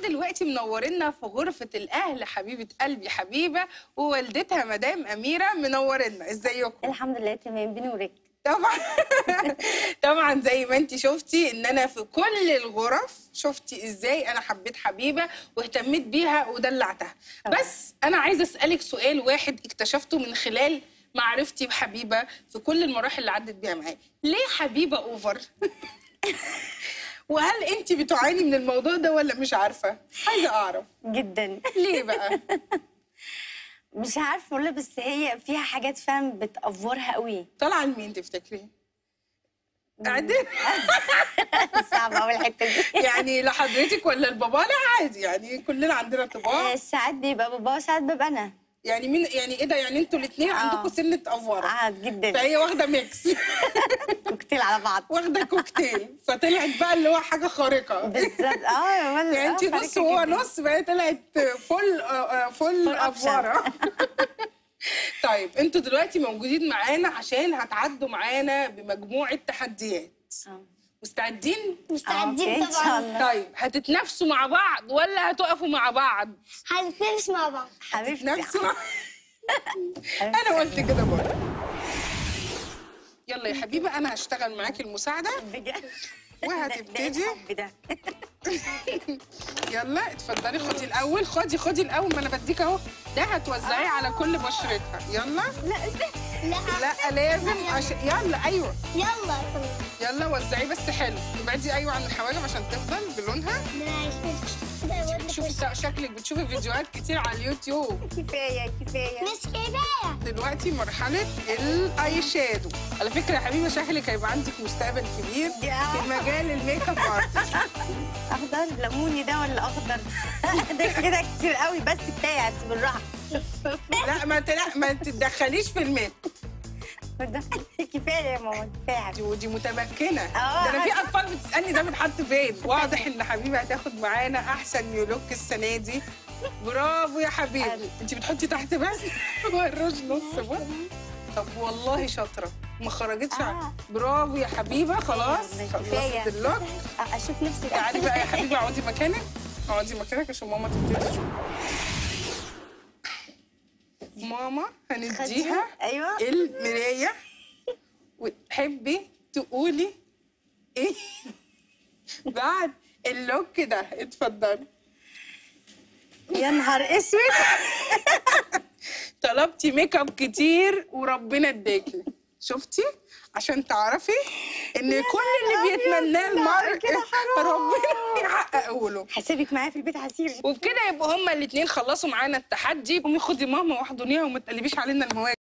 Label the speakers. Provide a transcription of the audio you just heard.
Speaker 1: ودلوقتي منورنا في غرفة الأهل حبيبة قلبي حبيبة ووالدتها مدام أميرة منورنا ازيكم؟
Speaker 2: الحمد لله تمام بنورك
Speaker 1: طبعا طبعا زي ما انت شفتي ان انا في كل الغرف شفتي ازاي انا حبيت حبيبه واهتميت بيها ودلعتها
Speaker 2: طبعاً.
Speaker 1: بس انا عايزه اسالك سؤال واحد اكتشفته من خلال معرفتي بحبيبه في كل المراحل اللي عدت بيها معايا ليه حبيبه اوفر وهل انت بتعاني من الموضوع ده ولا مش عارفه عايزه اعرف
Speaker 2: جدا
Speaker 1: ليه بقى
Speaker 2: مش عارفه ولا بس هي فيها حاجات فعلا بتأفورها قوي
Speaker 1: طالعه لمين تفتكري قاعدين
Speaker 2: صعبه قوي الحته دي
Speaker 1: يعني لحضرتك ولا لبابا لا عادي يعني كلنا عندنا
Speaker 2: آه،
Speaker 1: طباع
Speaker 2: ساعات بيبقى بابا وساعات ببقى انا
Speaker 1: يعني مين يعني ايه ده يعني انتوا الاثنين
Speaker 2: آه.
Speaker 1: عندكم سنه افوره
Speaker 2: قعد جدا
Speaker 1: فهي واخده ميكس
Speaker 2: كوكتيل على بعض
Speaker 1: واخده كوكتيل فطلعت بقى اللي هو حاجه خارقه
Speaker 2: بالظبط اه ولا
Speaker 1: يعني انت نص وهو نص بقى طلعت فل آه، آه، فل
Speaker 2: فل
Speaker 1: افوره طيب انتوا دلوقتي موجودين معانا عشان هتعدوا معانا بمجموعه تحديات مستعدين
Speaker 3: مستعدين
Speaker 2: أوكي، إن شاء
Speaker 3: طبعا
Speaker 2: الله.
Speaker 1: طيب هتتنافسوا مع بعض ولا هتقفوا مع بعض
Speaker 3: هنتنافس مع بعض
Speaker 2: حبيبتي
Speaker 1: نفسه
Speaker 2: حبيبتي.
Speaker 1: انا قلت كده برضه يلا يا حبيبه انا هشتغل معاكي المساعده
Speaker 2: بجد
Speaker 1: وهتبتدي
Speaker 2: ده الحب ده
Speaker 1: يلا اتفضلي خدي الاول خدي خدي الاول ما انا بديك اهو ده هتوزعيه على كل بشرتها يلا
Speaker 3: لا
Speaker 1: لا لازم عشان يلا ايوه
Speaker 3: يلا
Speaker 1: يلا وزعيه بس حلو ابعدي ايوه عن الحواجب عشان تفضل بلونها شوفي شا- شكلك بتشوفي فيديوهات كتير على اليوتيوب
Speaker 2: كفايه كفايه
Speaker 3: مش كفايه
Speaker 1: دلوقتي مرحلة الاي شادو على فكرة يا حبيبة شكلك هيبقى عندك مستقبل كبير في مجال الميك اب ارتست
Speaker 2: اخضر ليموني ده ولا اخضر ده كده كتير قوي بس كفايه انت بالراحه
Speaker 1: لا ما لا ما تتدخليش في الميك
Speaker 2: كفايه يا ماما كفايه
Speaker 1: دي ودي متمكنة
Speaker 2: اه.
Speaker 1: ده انا في اطفال بتسألني ده بتحط فين واضح ان حبيبة هتاخد معانا احسن نيو لوك السنة دي برافو يا حبيبي انت بتحطي تحت بس هو الروج نص بص طب والله شاطرة ما خرجتش ع-
Speaker 2: آه.
Speaker 1: برافو يا حبيبة خلاص
Speaker 2: والله كفاية.
Speaker 1: خلصت اللوك
Speaker 2: اشوف نفسي
Speaker 1: تعالي بقى يا حبيبي اقعدي مكانك اقعدي مكانك عشان ماما تبتدي تشوف ماما هنديها
Speaker 2: ايوه
Speaker 1: المرايه وتحبي تقولي ايه بعد اللوك ده اتفضلي
Speaker 2: يا نهار اسود
Speaker 1: طلبتي ميك اب كتير وربنا اداكي شفتي عشان تعرفي ان كل اللي بيتمناه المرء
Speaker 2: كده حرام.
Speaker 1: ربنا يحققه له
Speaker 2: هسيبك معايا في البيت هسير
Speaker 1: وبكده يبقوا هما الاثنين خلصوا معانا التحدي قومي خدي ماما واحضنيها وما تقلبيش علينا المواجع